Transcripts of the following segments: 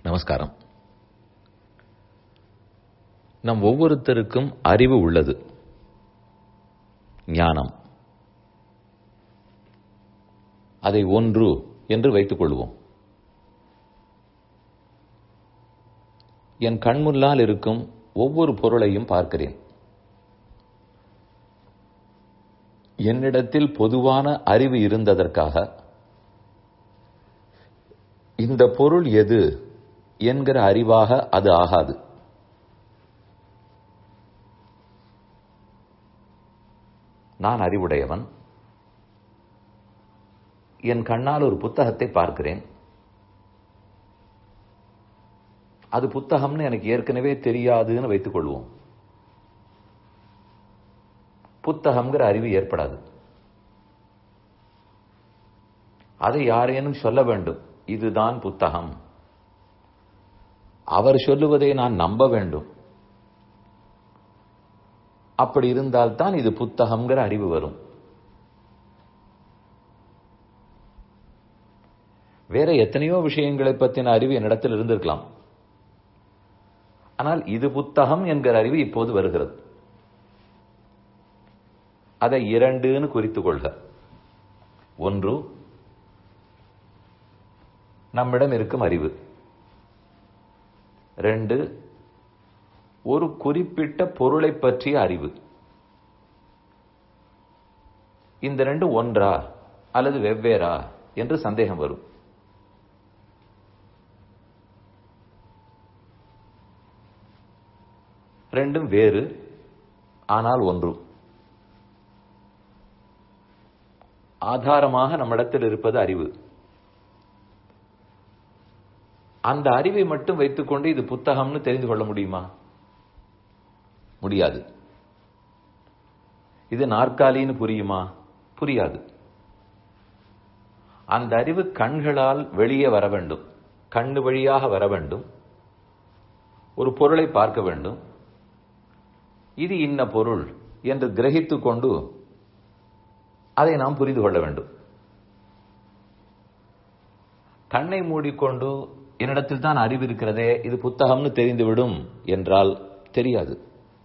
நமஸ்காரம் நம் ஒவ்வொருத்தருக்கும் அறிவு உள்ளது ஞானம் அதை ஒன்று என்று வைத்துக் கொள்வோம் என் கண்முன்னால் இருக்கும் ஒவ்வொரு பொருளையும் பார்க்கிறேன் என்னிடத்தில் பொதுவான அறிவு இருந்ததற்காக இந்த பொருள் எது என்கிற அறிவாக அது ஆகாது நான் அறிவுடையவன் என் கண்ணால் ஒரு புத்தகத்தை பார்க்கிறேன் அது புத்தகம்னு எனக்கு ஏற்கனவே தெரியாதுன்னு வைத்துக் கொள்வோம் புத்தகம்ங்கிற அறிவு ஏற்படாது அதை யாரேனும் சொல்ல வேண்டும் இதுதான் புத்தகம் அவர் சொல்லுவதை நான் நம்ப வேண்டும் அப்படி இருந்தால்தான் இது புத்தகம்ங்கிற அறிவு வரும் வேற எத்தனையோ விஷயங்களை பற்றின அறிவு என்னிடத்தில் இருந்திருக்கலாம் ஆனால் இது புத்தகம் என்கிற அறிவு இப்போது வருகிறது அதை இரண்டுன்னு குறித்துக் கொள்க ஒன்று நம்மிடம் இருக்கும் அறிவு ரெண்டு ஒரு குறிப்பிட்ட பொருளை பற்றிய அறிவு இந்த ரெண்டு ஒன்றா அல்லது வெவ்வேறா என்று சந்தேகம் வரும் ரெண்டும் வேறு ஆனால் ஒன்று ஆதாரமாக நம்மிடத்தில் இருப்பது அறிவு அந்த அறிவை மட்டும் வைத்துக்கொண்டு இது புத்தகம்னு தெரிந்து கொள்ள முடியுமா முடியாது இது நாற்காலின்னு புரியுமா புரியாது அந்த அறிவு கண்களால் வெளியே வர வேண்டும் கண்ணு வழியாக வர வேண்டும் ஒரு பொருளை பார்க்க வேண்டும் இது இன்ன பொருள் என்று கிரகித்துக் கொண்டு அதை நாம் புரிந்து கொள்ள வேண்டும் கண்ணை மூடிக்கொண்டு என்னிடத்தில் தான் அறிவு இருக்கிறதே இது புத்தகம்னு தெரிந்துவிடும் என்றால் தெரியாது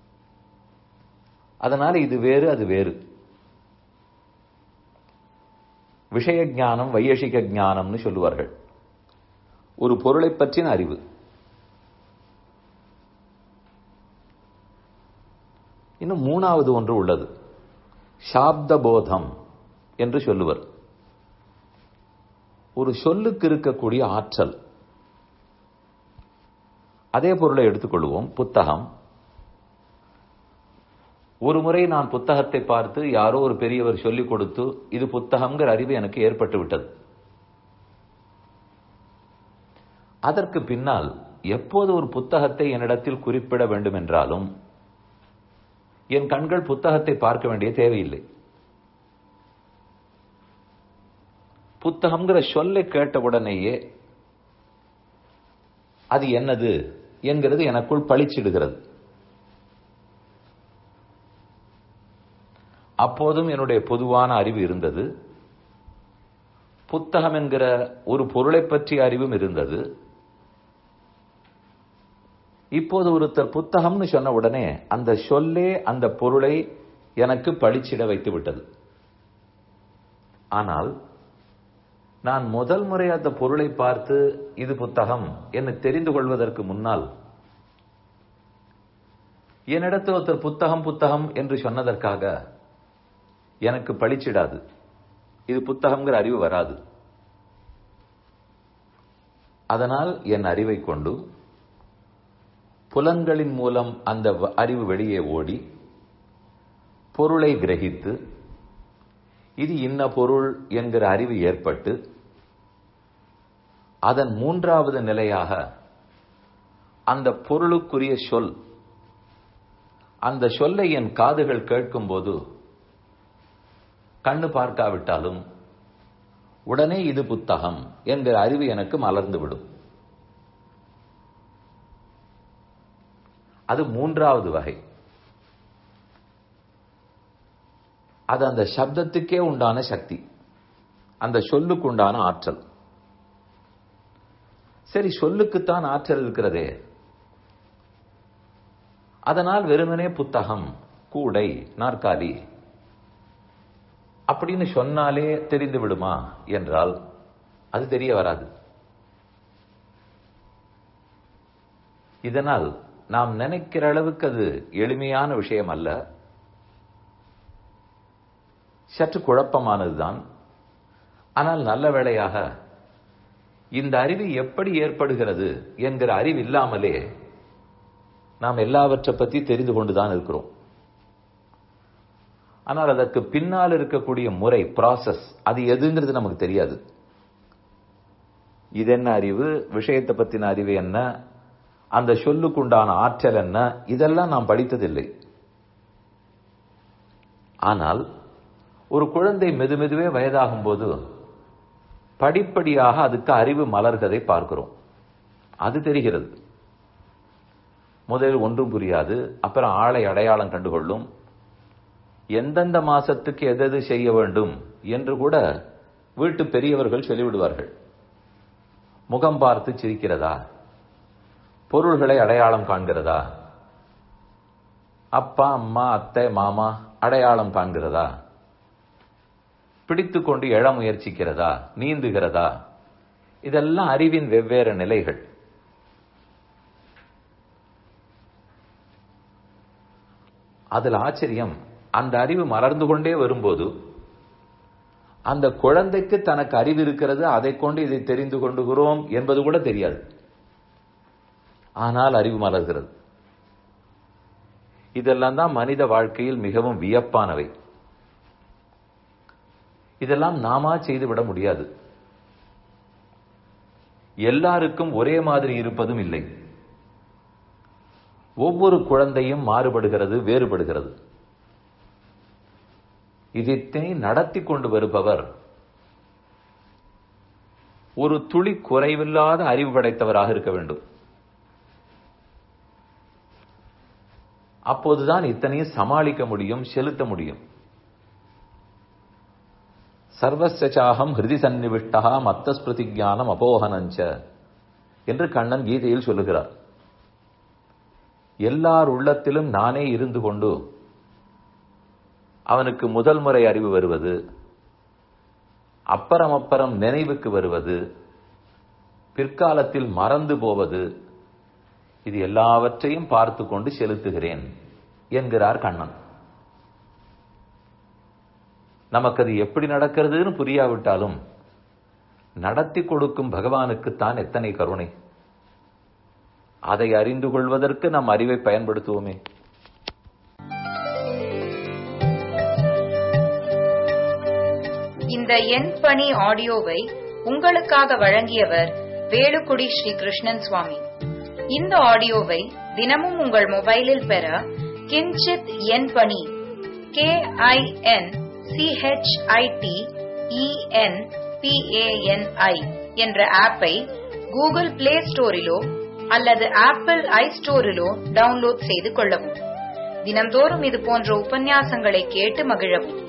அதனால இது வேறு அது வேறு விஷய ஞானம் வையசிக ஞானம்னு சொல்லுவார்கள் ஒரு பொருளை பற்றின அறிவு இன்னும் மூணாவது ஒன்று உள்ளது சாப்த போதம் என்று சொல்லுவர் ஒரு சொல்லுக்கு இருக்கக்கூடிய ஆற்றல் அதே பொருளை எடுத்துக்கொள்வோம் புத்தகம் ஒரு முறை நான் புத்தகத்தை பார்த்து யாரோ ஒரு பெரியவர் சொல்லிக் கொடுத்து இது புத்தகம்ங்கிற அறிவு எனக்கு ஏற்பட்டு விட்டது அதற்கு பின்னால் எப்போது ஒரு புத்தகத்தை என்னிடத்தில் குறிப்பிட வேண்டும் என்றாலும் என் கண்கள் புத்தகத்தை பார்க்க வேண்டிய தேவையில்லை புத்தகம்ங்கிற சொல்லை கேட்டவுடனேயே அது என்னது என்கிறது எனக்குள் பளிச்சிடுகிறது அப்போதும் என்னுடைய பொதுவான அறிவு இருந்தது புத்தகம் என்கிற ஒரு பொருளை பற்றிய அறிவும் இருந்தது இப்போது ஒருத்தர் புத்தகம்னு சொன்ன உடனே அந்த சொல்லே அந்த பொருளை எனக்கு பளிச்சிட வைத்து விட்டது ஆனால் நான் முதல் முறை அந்த பொருளை பார்த்து இது புத்தகம் என்று தெரிந்து கொள்வதற்கு முன்னால் என்னிடத்தில் ஒருத்தர் புத்தகம் புத்தகம் என்று சொன்னதற்காக எனக்கு பளிச்சிடாது இது புத்தகம்ங்கிற அறிவு வராது அதனால் என் அறிவை கொண்டு புலன்களின் மூலம் அந்த அறிவு வெளியே ஓடி பொருளை கிரகித்து இது இன்ன பொருள் என்கிற அறிவு ஏற்பட்டு அதன் மூன்றாவது நிலையாக அந்த பொருளுக்குரிய சொல் அந்த சொல்லை என் காதுகள் கேட்கும்போது கண்ணு பார்க்காவிட்டாலும் உடனே இது புத்தகம் என்கிற அறிவு எனக்கு மலர்ந்துவிடும் அது மூன்றாவது வகை அது அந்த சப்தத்துக்கே உண்டான சக்தி அந்த சொல்லுக்கு உண்டான ஆற்றல் சரி சொல்லுக்குத்தான் ஆற்றல் இருக்கிறதே அதனால் வெறுமனே புத்தகம் கூடை நாற்காலி அப்படின்னு சொன்னாலே தெரிந்து விடுமா என்றால் அது தெரிய வராது இதனால் நாம் நினைக்கிற அளவுக்கு அது எளிமையான விஷயம் அல்ல சற்று குழப்பமானதுதான் ஆனால் நல்ல வேளையாக இந்த அறிவு எப்படி ஏற்படுகிறது என்கிற அறிவு இல்லாமலே நாம் எல்லாவற்றை பற்றி தெரிந்து கொண்டுதான் இருக்கிறோம் ஆனால் அதற்கு பின்னால் இருக்கக்கூடிய முறை ப்ராசஸ் அது எதுங்கிறது நமக்கு தெரியாது இது என்ன அறிவு விஷயத்தை பத்தின அறிவு என்ன அந்த சொல்லுக்குண்டான ஆற்றல் என்ன இதெல்லாம் நாம் படித்ததில்லை ஆனால் ஒரு குழந்தை மெதுமெதுவே வயதாகும் போது படிப்படியாக அதுக்கு அறிவு மலர்கதை பார்க்கிறோம் அது தெரிகிறது முதலில் ஒன்றும் புரியாது அப்புறம் ஆளை அடையாளம் கண்டுகொள்ளும் எந்தெந்த மாசத்துக்கு எதெது செய்ய வேண்டும் என்று கூட வீட்டு பெரியவர்கள் சொல்லிவிடுவார்கள் முகம் பார்த்து சிரிக்கிறதா பொருள்களை அடையாளம் காண்கிறதா அப்பா அம்மா அத்தை மாமா அடையாளம் காண்கிறதா பிடித்து கொண்டு எழ முயற்சிக்கிறதா நீந்துகிறதா இதெல்லாம் அறிவின் வெவ்வேறு நிலைகள் அதில் ஆச்சரியம் அந்த அறிவு மலர்ந்து கொண்டே வரும்போது அந்த குழந்தைக்கு தனக்கு அறிவு இருக்கிறது அதை கொண்டு இதை தெரிந்து கொண்டுகிறோம் என்பது கூட தெரியாது ஆனால் அறிவு மலர்கிறது இதெல்லாம் தான் மனித வாழ்க்கையில் மிகவும் வியப்பானவை இதெல்லாம் நாமா செய்துவிட முடியாது எல்லாருக்கும் ஒரே மாதிரி இருப்பதும் இல்லை ஒவ்வொரு குழந்தையும் மாறுபடுகிறது வேறுபடுகிறது இதைத்தனை நடத்தி கொண்டு வருபவர் ஒரு துளி குறைவில்லாத அறிவு படைத்தவராக இருக்க வேண்டும் அப்போதுதான் இத்தனையும் சமாளிக்க முடியும் செலுத்த முடியும் சர்வசாகம் ஹிருதி சந்நிவிஷ்டா மத்த ஸ்மிருதிஞானம் அபோகனஞ்ச என்று கண்ணன் கீதையில் சொல்லுகிறார் எல்லார் உள்ளத்திலும் நானே இருந்து கொண்டு அவனுக்கு முதல் முறை அறிவு வருவது அப்புறம் அப்புறம் நினைவுக்கு வருவது பிற்காலத்தில் மறந்து போவது இது எல்லாவற்றையும் பார்த்து கொண்டு செலுத்துகிறேன் என்கிறார் கண்ணன் நமக்கு அது எப்படி நடக்கிறதுன்னு புரியாவிட்டாலும் நடத்தி கொடுக்கும் பகவானுக்குத்தான் எத்தனை கருணை அதை அறிந்து கொள்வதற்கு நம் அறிவை பயன்படுத்துவோமே இந்த எண் பணி ஆடியோவை உங்களுக்காக வழங்கியவர் வேலுக்குடி ஸ்ரீ கிருஷ்ணன் சுவாமி இந்த ஆடியோவை தினமும் உங்கள் மொபைலில் பெற கிஞ்சித் எண் பணி கே ஐ என் சிஹெச்ஐடி இஎன் பிஏஎன்ஐ என்ற ஆப்பை கூகுள் பிளே ஸ்டோரிலோ அல்லது ஆப்பிள் ஐ ஸ்டோரிலோ டவுன்லோட் செய்து கொள்ளவும் தினம்தோறும் இது போன்ற உபன்யாசங்களை கேட்டு மகிழவும்